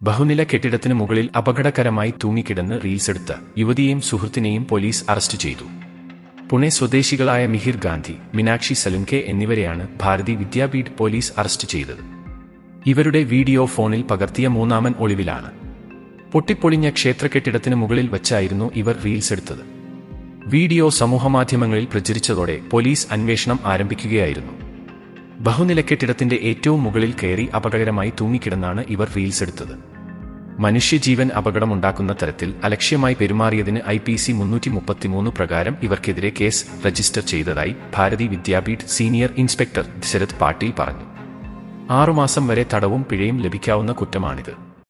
ബഹുനില കെട്ടിടത്തിന് മുകളിൽ അപകടകരമായി തൂങ്ങിക്കിടന്ന് റീൽസ് എടുത്ത യുവതിയെയും സുഹൃത്തിനെയും പോലീസ് അറസ്റ്റ് ചെയ്തു പുണെ സ്വദേശികളായ മിഹിർ ഗാന്ധി മീനാക്ഷി സലുൻകെ എന്നിവരെയാണ് ഭാരതി വിദ്യാപീഠ് പോലീസ് അറസ്റ്റ് ചെയ്തത് ഇവരുടെ വീഡിയോ ഫോണിൽ പകർത്തിയ മൂന്നാമൻ ഒളിവിലാണ് പൊട്ടിപ്പൊളിഞ്ഞ ക്ഷേത്ര കെട്ടിടത്തിന് മുകളിൽ വച്ചായിരുന്നു ഇവർ റീൽസ് എടുത്തത് വീഡിയോ സമൂഹമാധ്യമങ്ങളിൽ പ്രചരിച്ചതോടെ പോലീസ് അന്വേഷണം ആരംഭിക്കുകയായിരുന്നു ബഹുനില കെട്ടിടത്തിന്റെ ഏറ്റവും മുകളിൽ കയറി അപകടകരമായി തൂങ്ങിക്കിടന്നാണ് ഇവർ റീൽസ് എടുത്തത് മനുഷ്യജീവൻ അപകടമുണ്ടാക്കുന്ന തരത്തിൽ അലക്ഷ്യമായി പെരുമാറിയതിന് ഐ പി സി മുന്നൂറ്റി മുപ്പത്തിമൂന്ന് പ്രകാരം ഇവർക്കെതിരെ കേസ് രജിസ്റ്റർ ചെയ്തതായി ഭാരതി വിദ്യാപീഠ് സീനിയർ ഇൻസ്പെക്ടർ ശരത് പാട്ടീൽ പറഞ്ഞു ആറുമാസം വരെ തടവും പിഴയും ലഭിക്കാവുന്ന കുറ്റമാണിത്